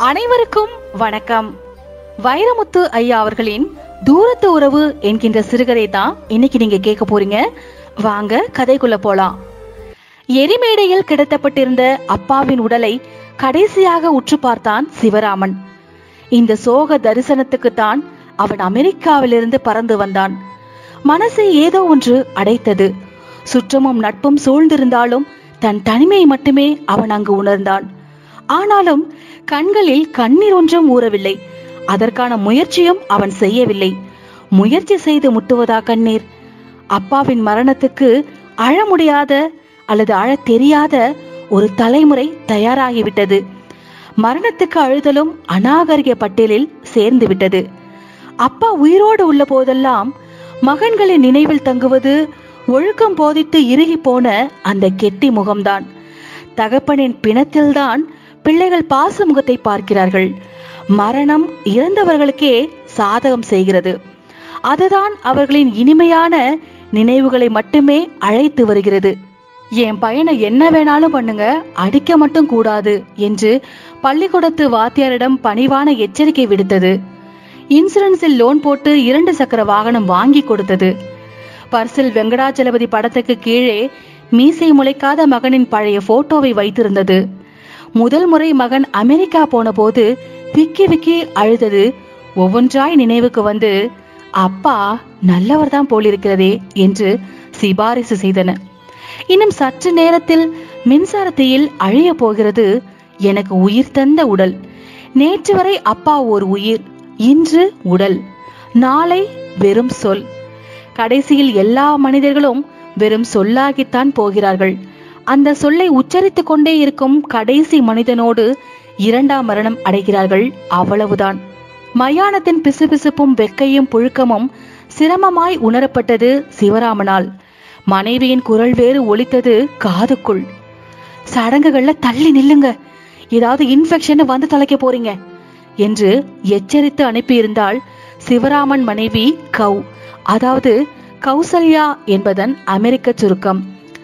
அனைவருக்கும் வணக்கம் வைரமுத்து ஐயா அவர்களின் தூரத்து உறவு என்கின்ற சிறுகதை தான் இன்னைக்கு நீங்க கேட்க போறீங்க வாங்க கதைக்குள்ள போலாம் எரிமேடையில் கிடத்தப்பட்டிருந்த அப்பாவின் உடலை கடைசியாக உற்று பார்த்தான் சிவராமன் இந்த சோக தரிசனத்துக்கு தான் அவன் அமெரிக்காவிலிருந்து பறந்து வந்தான் மனசை ஏதோ ஒன்று அடைத்தது சுற்றமும் நட்பும் சூழ்ந்திருந்தாலும் தன் தனிமையை மட்டுமே அவன் அங்கு உணர்ந்தான் ஆனாலும் கண்களில் கண்ணீர் ஒன்றும் ஊறவில்லை அதற்கான முயற்சியும் அவன் செய்யவில்லை முயற்சி செய்து முட்டுவதா கண்ணீர் அப்பாவின் மரணத்துக்கு அழ முடியாத அல்லது அழத் தெரியாத ஒரு தலைமுறை தயாராகிவிட்டது மரணத்துக்கு அழுதலும் அநாகரிக பட்டியலில் சேர்ந்து விட்டது அப்பா உயிரோடு உள்ள போதெல்லாம் மகன்களின் நினைவில் தங்குவது ஒழுக்கம் போதித்து இறுகி போன அந்த கெட்டி முகம்தான் தகப்பனின் பிணத்தில்தான் பிள்ளைகள் பாச முகத்தை பார்க்கிறார்கள் மரணம் இறந்தவர்களுக்கே சாதகம் செய்கிறது அதுதான் அவர்களின் இனிமையான நினைவுகளை மட்டுமே அழைத்து வருகிறது என் பையனை என்ன வேணாலும் பண்ணுங்க அடிக்க மட்டும் கூடாது என்று பள்ளிக்கூடத்து வாத்தியாரிடம் பணிவான எச்சரிக்கை விடுத்தது இன்சூரன்ஸில் லோன் போட்டு இரண்டு சக்கர வாகனம் வாங்கி கொடுத்தது பர்சில் வெங்கடாச்சலபதி படத்துக்கு கீழே மீசை முளைக்காத மகனின் பழைய போட்டோவை வைத்திருந்தது முதல் முறை மகன் அமெரிக்கா போன போது விக்கி விக்கி அழுதது ஒவ்வொன்றாய் நினைவுக்கு வந்து அப்பா நல்லவர் தான் போலிருக்கிறதே என்று சிபாரிசு செய்தன இன்னும் சற்று நேரத்தில் மின்சாரத்தையில் அழிய போகிறது எனக்கு உயிர் தந்த உடல் நேற்று வரை அப்பா ஒரு உயிர் இன்று உடல் நாளை வெறும் சொல் கடைசியில் எல்லா மனிதர்களும் வெறும் சொல்லாகித்தான் போகிறார்கள் அந்த சொல்லை உச்சரித்துக் கொண்டே இருக்கும் கடைசி மனிதனோடு இரண்டாம் மரணம் அடைகிறார்கள் அவ்வளவுதான் மயானத்தின் பிசுபிசுப்பும் வெக்கையும் புழுக்கமும் சிரமமாய் உணரப்பட்டது சிவராமனால் மனைவியின் குரல் வேறு ஒலித்தது காதுக்குள் சடங்குகள்ல தள்ளி நில்லுங்க ஏதாவது இன்ஃபெக்ஷன் வந்து தொலைக்க போறீங்க என்று எச்சரித்து அனுப்பியிருந்தாள் சிவராமன் மனைவி கௌ அதாவது கௌசல்யா என்பதன் அமெரிக்க சுருக்கம்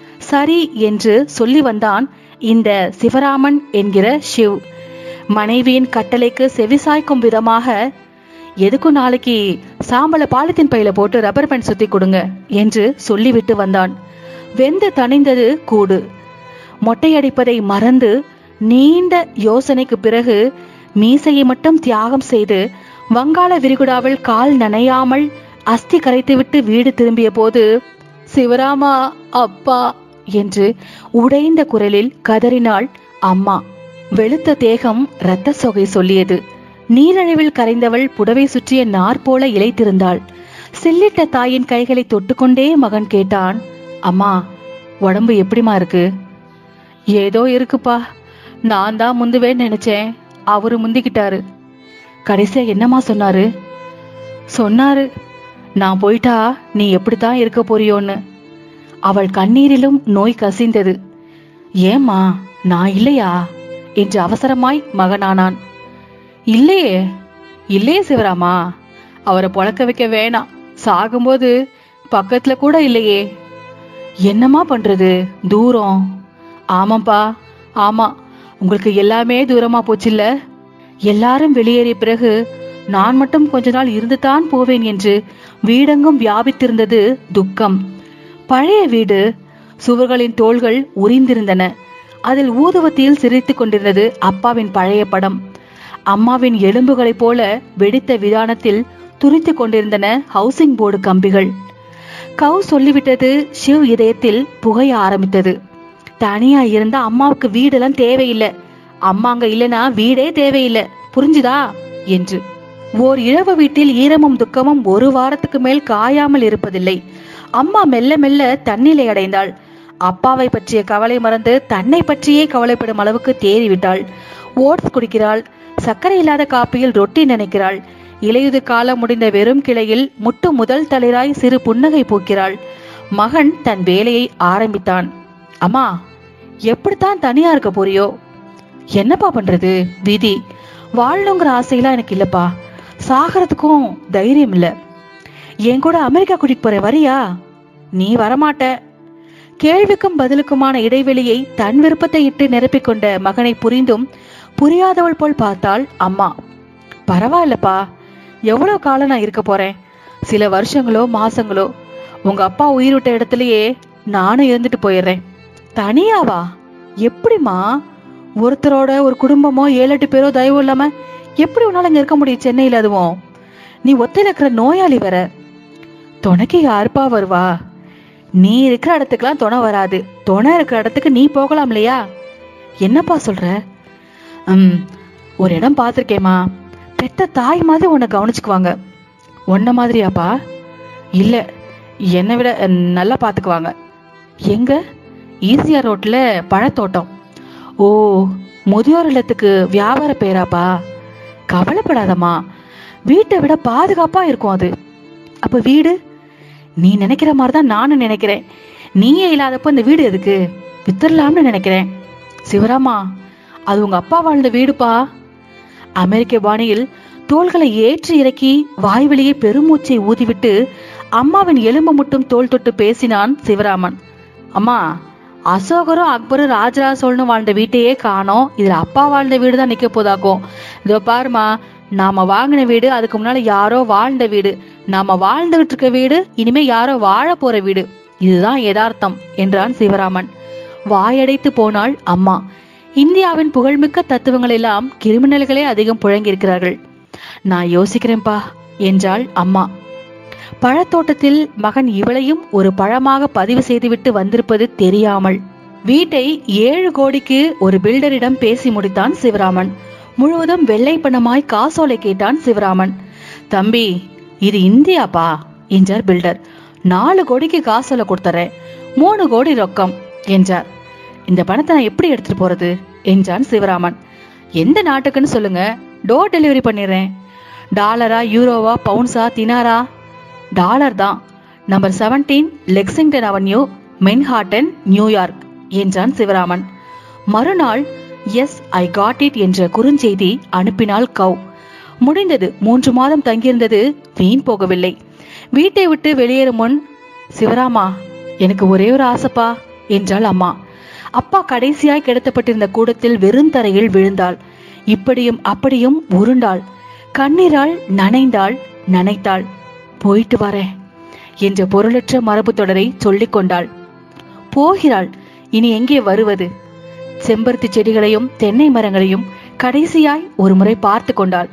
சரி என்று சொல்லி வந்தான் இந்த சிவராமன் என்கிற ஷிவ் மனைவியின் கட்டளைக்கு செவிசாய்க்கும் விதமாக எதுக்கும் நாளைக்கு சாம்பல பாலித்தீன் பையில போட்டு ரப்பர் பேண்ட் சுத்தி கொடுங்க என்று சொல்லிவிட்டு வந்தான் வெந்து தணிந்தது கூடு மொட்டையடிப்பதை மறந்து நீண்ட யோசனைக்கு பிறகு மீசையை மட்டும் தியாகம் செய்து வங்காள விரிகுடாவில் கால் நனையாமல் அஸ்தி கரைத்துவிட்டு வீடு திரும்பிய போது சிவராமா அப்பா என்று உடைந்த குரலில் கதறினாள் அம்மா வெளுத்த தேகம் இரத்த சொகை சொல்லியது நீரழிவில் கரைந்தவள் புடவை சுற்றிய நார் போல இழைத்திருந்தாள் சில்லிட்ட தாயின் கைகளை தொட்டுக்கொண்டே மகன் கேட்டான் அம்மா உடம்பு எப்படிமா இருக்கு ஏதோ இருக்குப்பா நான் தான் முந்துவேன்னு நினைச்சேன் அவரு முந்திக்கிட்டாரு கடைசியா என்னம்மா சொன்னாரு சொன்னாரு நான் போயிட்டா நீ எப்படித்தான் இருக்க போறியோன்னு அவள் கண்ணீரிலும் நோய் கசிந்தது ஏம்மா நான் இல்லையா என்று அவசரமாய் மகனானான் இல்லையே இல்லையே சிவராமா அவரை பொழக்க வைக்க வேணாம் சாகும்போது பக்கத்துல கூட இல்லையே என்னம்மா பண்றது தூரம் ஆமாப்பா ஆமா உங்களுக்கு எல்லாமே தூரமா போச்சுல்ல எல்லாரும் வெளியேறிய பிறகு நான் மட்டும் கொஞ்ச நாள் இருந்துதான் போவேன் என்று வீடெங்கும் வியாபித்திருந்தது துக்கம் பழைய வீடு சுவர்களின் தோள்கள் உரிந்திருந்தன அதில் ஊதுவத்தியில் சிரித்துக் கொண்டிருந்தது அப்பாவின் பழைய படம் அம்மாவின் எலும்புகளைப் போல வெடித்த விதானத்தில் துரித்துக் கொண்டிருந்தன ஹவுசிங் போர்டு கம்பிகள் கவு சொல்லிவிட்டது சிவ் இதயத்தில் புகைய ஆரம்பித்தது தனியா இருந்த அம்மாவுக்கு வீடெல்லாம் தேவையில்லை அம்மா அங்க இல்லனா வீடே தேவையில்லை புரிஞ்சுதா என்று ஓர் இழவு வீட்டில் ஈரமும் துக்கமும் ஒரு வாரத்துக்கு மேல் காயாமல் இருப்பதில்லை அம்மா மெல்ல மெல்ல தன்னிலை அடைந்தாள் அப்பாவை பற்றிய கவலை மறந்து தன்னை பற்றியே கவலைப்படும் அளவுக்கு தேறிவிட்டாள் ஓட்ஸ் குடிக்கிறாள் சர்க்கரை இல்லாத காப்பியில் ரொட்டி நினைக்கிறாள் இலையுது காலம் முடிந்த வெறும் கிளையில் முட்டு முதல் தளிராய் சிறு புன்னகை பூக்கிறாள் மகன் தன் வேலையை ஆரம்பித்தான் அம்மா எப்படித்தான் தனியா இருக்க போறியோ என்னப்பா பண்றது விதி வாழணுங்கிற ஆசையெல்லாம் எனக்கு இல்லப்பா சாகிறதுக்கும் தைரியம் இல்ல என் கூட அமெரிக்கா கூட்டிட்டு போற வரியா நீ வரமாட்ட கேள்விக்கும் பதிலுக்குமான இடைவெளியை தன் விருப்பத்தை இட்டு நிரப்பிக் கொண்ட மகனை புரிந்தும் புரியாதவள் போல் பார்த்தாள் அம்மா பரவாயில்லப்பா எவ்வளவு காலம் நான் இருக்க போறேன் சில வருஷங்களோ மாசங்களோ உங்க அப்பா உயிர் விட்ட இடத்துலயே நானும் இருந்துட்டு போயிடுறேன் தனியாவா எப்படிம்மா ஒருத்தரோட ஒரு குடும்பமோ ஏழு எட்டு பேரோ தயவு இல்லாம எப்படி உன்னால இங்க இருக்க முடியும் சென்னையில அதுவும் நீ ஒத்தையில இருக்கிற நோயாளி வேற துணைக்கு யாருப்பா வருவா நீ இருக்கிற இடத்துக்குலாம் துணை வராது துணை இருக்கிற இடத்துக்கு நீ போகலாம் இல்லையா என்னப்பா சொல்ற ம் ஒரு இடம் பார்த்துருக்கேம்மா பெத்த தாய் மாதிரி உன்னை கவனிச்சுக்குவாங்க உன்ன மாதிரியாப்பா இல்ல என்னை விட அஹ், நல்லா பார்த்துக்குவாங்க எங்க ஈசிஆர் ரோட்ல பழத்தோட்டம் ஓ முதியோர் இல்லத்துக்கு வியாபார பேராப்பா கவலைப்படாதம்மா வீட்டை விட பாதுகாப்பா இருக்கும் அது அப்ப வீடு நீ நினைக்கிற மாதிரி தான் நானும் நினைக்கிறேன் நீயே இல்லாதப்ப இந்த வீடு எதுக்கு வித்துடலாம்னு நினைக்கிறேன் சிவராமா அது உங்க அப்பா வாழ்ந்த வீடுப்பா அமெரிக்க பாணியில் தோள்களை ஏற்றி இறக்கி வாய்வெளியே பெருமூச்சை ஊதிவிட்டு அம்மாவின் எலும்பு மட்டும் தோள் தொட்டு பேசினான் சிவராமன் அம்மா அசோகரும் அக்பரும் ராஜராஜ சோழனும் வாழ்ந்த வீட்டையே காணோம் இதுல அப்பா வாழ்ந்த வீடு தான் நிக்க போதாக்கும் இதோ பாருமா நாம வாங்கின வீடு அதுக்கு முன்னால யாரோ வாழ்ந்த வீடு நாம வாழ்ந்துகிட்டு இருக்க வீடு இனிமே யாரோ வாழ போற வீடு இதுதான் யதார்த்தம் என்றான் சிவராமன் வாயடைத்து போனாள் அம்மா இந்தியாவின் புகழ்மிக்க தத்துவங்கள் எல்லாம் கிரிமினல்களே அதிகம் புழங்கியிருக்கிறார்கள் நான் யோசிக்கிறேன்பா என்றாள் அம்மா பழத்தோட்டத்தில் மகன் இவளையும் ஒரு பழமாக பதிவு செய்துவிட்டு வந்திருப்பது தெரியாமல் வீட்டை ஏழு கோடிக்கு ஒரு பில்டரிடம் பேசி முடித்தான் சிவராமன் முழுவதும் வெள்ளை பணமாய் காசோலை கேட்டான் சிவராமன் தம்பி இது இந்தியாப்பா என்றார் பில்டர் நாலு கோடிக்கு காசோலை கொடுத்தறேன் மூணு கோடி ரொக்கம் என்றார் இந்த பணத்தை நான் எப்படி எடுத்துட்டு போறது என்றான் சிவராமன் எந்த நாட்டுக்குன்னு சொல்லுங்க டோர் டெலிவரி பண்ணிடுறேன் டாலரா யூரோவா பவுன்ஸா தினாரா டாலர் தான் number seventeen Lexington avenue Manhattan New York என்றான் சிவராமன் மறுநாள் எஸ் ஐ காட் இட் என்ற குறுஞ்செய்தி அனுப்பினாள் கவ் முடிந்தது மூன்று மாதம் தங்கியிருந்தது வீண் போகவில்லை வீட்டை விட்டு வெளியேறும் முன் சிவராமா எனக்கு ஒரே ஒரு ஆசைப்பா என்றாள் அம்மா அப்பா கடைசியாய் கிடத்தப்பட்டிருந்த கூடத்தில் வெறுந்தரையில் விழுந்தாள் இப்படியும் அப்படியும் உருண்டாள் கண்ணீரால் நனைந்தாள் நனைத்தாள் போயிட்டு வரேன் என்ற பொருளற்ற மரபு தொடரை சொல்லிக் கொண்டாள் போகிறாள் இனி எங்கே வருவது செம்பருத்தி செடிகளையும் தென்னை மரங்களையும் கடைசியாய் ஒரு முறை பார்த்து கொண்டாள்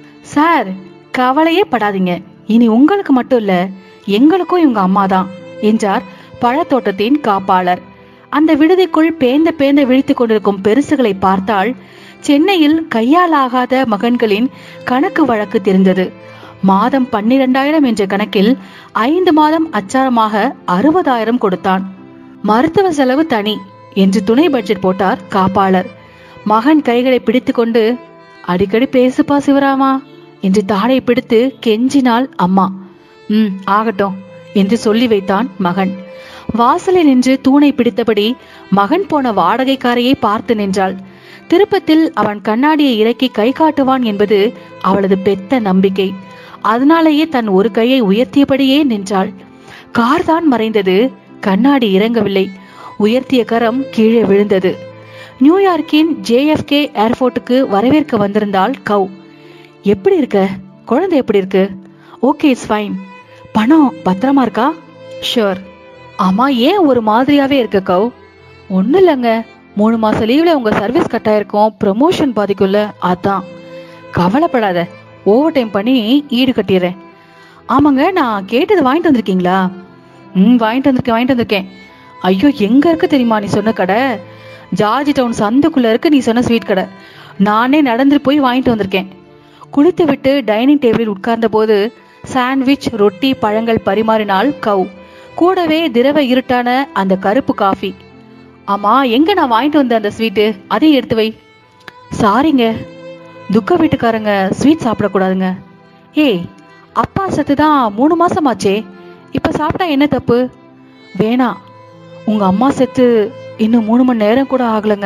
சார் கவலையே படாதீங்க இனி உங்களுக்கு மட்டும் இல்ல எங்களுக்கும் இவங்க அம்மாதான் என்றார் பழத்தோட்டத்தின் காப்பாளர் அந்த விடுதிக்குள் பேந்த பேந்த விழித்துக் கொண்டிருக்கும் பெருசுகளை பார்த்தால் சென்னையில் கையாலாகாத மகன்களின் கணக்கு வழக்கு தெரிந்தது மாதம் பன்னிரண்டாயிரம் என்ற கணக்கில் ஐந்து மாதம் அச்சாரமாக அறுபதாயிரம் கொடுத்தான் மருத்துவ செலவு தனி என்று துணை பட்ஜெட் போட்டார் காப்பாளர் மகன் கைகளை பிடித்துக்கொண்டு அடிக்கடி பேசுப்பா சிவராமா என்று தாடை பிடித்து கெஞ்சினாள் அம்மா ம் ஆகட்டும் என்று சொல்லி வைத்தான் மகன் வாசலில் நின்று தூணை பிடித்தபடி மகன் போன வாடகைக்காரையை பார்த்து நின்றாள் திருப்பத்தில் அவன் கண்ணாடியை இறக்கி கை காட்டுவான் என்பது அவளது பெத்த நம்பிக்கை அதனாலேயே தன் ஒரு கையை உயர்த்தியபடியே நின்றாள் கார் தான் மறைந்தது கண்ணாடி இறங்கவில்லை உயர்த்திய கரம் கீழே விழுந்தது நியூயார்க்கின் ஜேஎஃப்கே ஏர்போர்ட்டுக்கு வரவேற்க வந்திருந்தாள் கவ் எப்படி இருக்க குழந்தை எப்படி இருக்கு ஓகே இட்ஸ் ஃபைன் பணம் பத்திரமா இருக்கா ஷூர் ஆமா ஏன் ஒரு மாதிரியாவே இருக்க கவ் ஒன்றும் இல்லைங்க மூணு மாசம் லீவ்ல உங்க சர்வீஸ் கட் ஆயிருக்கும் ப்ரமோஷன் பாதிக்கும்ல அதான் கவலைப்படாத ஓவர் டைம் பண்ணி ஈடு கட்டிடுறேன் ஆமாங்க நான் கேட்டது வாங்கிட்டு வந்திருக்கீங்களா ம் வாங்கிட்டு வந்திருக்கேன் வாங்கிட்டு வந்திருக்கேன் ஐயோ எங்க இருக்கு தெரியுமா நீ சொன்ன கடை ஜார்ஜ் டவுன் சந்துக்குள்ள இருக்கு நீ சொன்ன ஸ்வீட் கடை நானே நடந்து போய் வாங்கிட்டு வந்திருக்கேன் குளித்து விட்டு டைனிங் டேபிளில் உட்கார்ந்த போது சாண்ட்விச் ரொட்டி பழங்கள் பரிமாறினாள் கவ் கூடவே திரவ இருட்டான அந்த கருப்பு காஃபி ஆமா எங்க நான் வாங்கிட்டு வந்த அந்த ஸ்வீட்டு அதையும் எடுத்து வை சாரிங்க துக்க வீட்டுக்காரங்க ஸ்வீட் சாப்பிடக்கூடாதுங்க ஏய் அப்பா சத்து தான் மூணு மாசம் ஆச்சே இப்ப சாப்பிட்டா என்ன தப்பு வேணாம் உங்க அம்மா செத்து இன்னும் மூணு மணி நேரம் கூட ஆகலங்க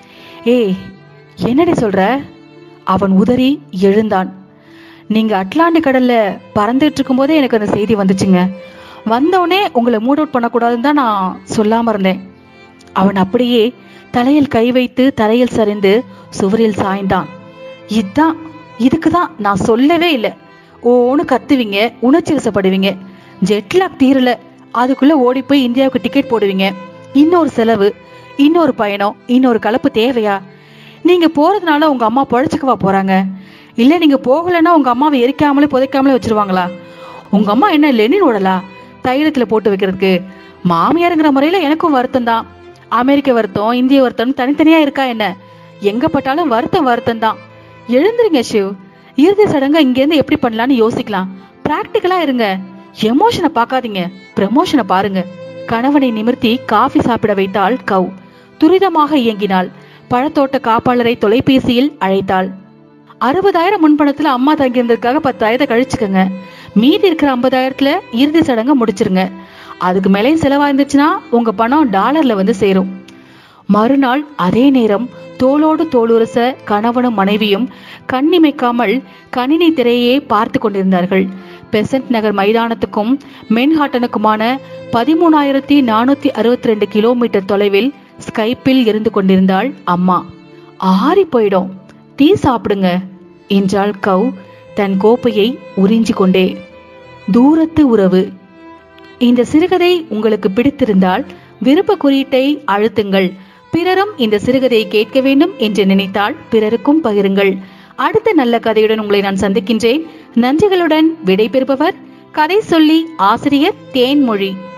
ஏய் என்னடி சொல்ற அவன் உதறி எழுந்தான் நீங்க அட்லாண்டிக் கடல்ல பறந்துட்டு இருக்கும்போதே எனக்கு அந்த செய்தி வந்துச்சுங்க வந்தவுடனே உங்களை மூட் அவுட் பண்ணக்கூடாதுன்னு தான் நான் சொல்லாம இருந்தேன் அவன் அப்படியே தலையில் கை வைத்து தரையில் சரிந்து சுவரில் சாய்ந்தான் இதான் இதுக்கு தான் நான் சொல்லவே இல்லை ஓன்னு கத்துவீங்க உணர்ச்சி வசப்படுவீங்க ஜெட்லாக் தீரல அதுக்குள்ள ஓடி போய் இந்தியாவுக்கு டிக்கெட் போடுவீங்க இன்னொரு செலவு இன்னொரு பயணம் இன்னொரு கலப்பு தேவையா நீங்க போறதுனால உங்க அம்மா பொழைச்சுக்கவா போறாங்க இல்ல நீங்க போகலைன்னா உங்க அம்மாவை எரிக்காமலே புதைக்காமலே வச்சிருவாங்களா உங்க அம்மா என்ன லெனின் உடலா தைலத்துல போட்டு வைக்கிறதுக்கு மாமியாருங்கிற முறையில எனக்கும் வருத்தம் தான் அமெரிக்க வருத்தம் இந்திய வருத்தம் தனித்தனியா இருக்கா என்ன எங்க பட்டாலும் வருத்தம் வருத்தம் தான் எழுந்துருங்க சிவ் இறுதி சடங்கை இங்க இருந்து எப்படி பண்ணலாம்னு யோசிக்கலாம் பிராக்டிக்கலா இருங்க எமோஷனை பார்க்காதீங்க ப்ரமோஷனை பாருங்க கணவனை நிமிர்த்தி காஃபி சாப்பிட வைத்தாள் கவ் துரிதமாக இயங்கினாள் பழத்தோட்ட காப்பாளரை தொலைபேசியில் அழைத்தாள் அறுபதாயிரம் முன்பணத்துல அம்மா தங்கியிருந்ததுக்காக பத்தாயிரத்தை கழிச்சுக்கங்க மீதி இருக்கிற ஐம்பதாயிரத்துல இறுதி சடங்கை முடிச்சிருங்க அதுக்கு மேலேயும் செலவா இருந்துச்சுன்னா உங்க பணம் டாலர்ல வந்து சேரும் மறுநாள் அதே நேரம் தோளோடு தோளுரச கணவனும் மனைவியும் கண்ணிமைக்காமல் கணினி திரையே பார்த்து கொண்டிருந்தார்கள் பெசன்ட் நகர் மைதானத்துக்கும் மென்ஹாட்டனுக்குமான பதிமூணாயிரத்தி நானூத்தி அறுபத்தி ரெண்டு கிலோமீட்டர் தொலைவில் ஸ்கைப்பில் இருந்து கொண்டிருந்தாள் அம்மா ஆறி போயிடும் டீ சாப்பிடுங்க என்றாள் கவ் தன் கோப்பையை உறிஞ்சி கொண்டே தூரத்து உறவு இந்த சிறுகதை உங்களுக்கு பிடித்திருந்தால் விருப்ப குறியீட்டை அழுத்துங்கள் பிறரும் இந்த சிறுகதையை கேட்க வேண்டும் என்று நினைத்தால் பிறருக்கும் பகிருங்கள் அடுத்த நல்ல கதையுடன் உங்களை நான் சந்திக்கின்றேன் நன்றிகளுடன் விடைபெறுபவர் கதை சொல்லி ஆசிரியர் தேன்மொழி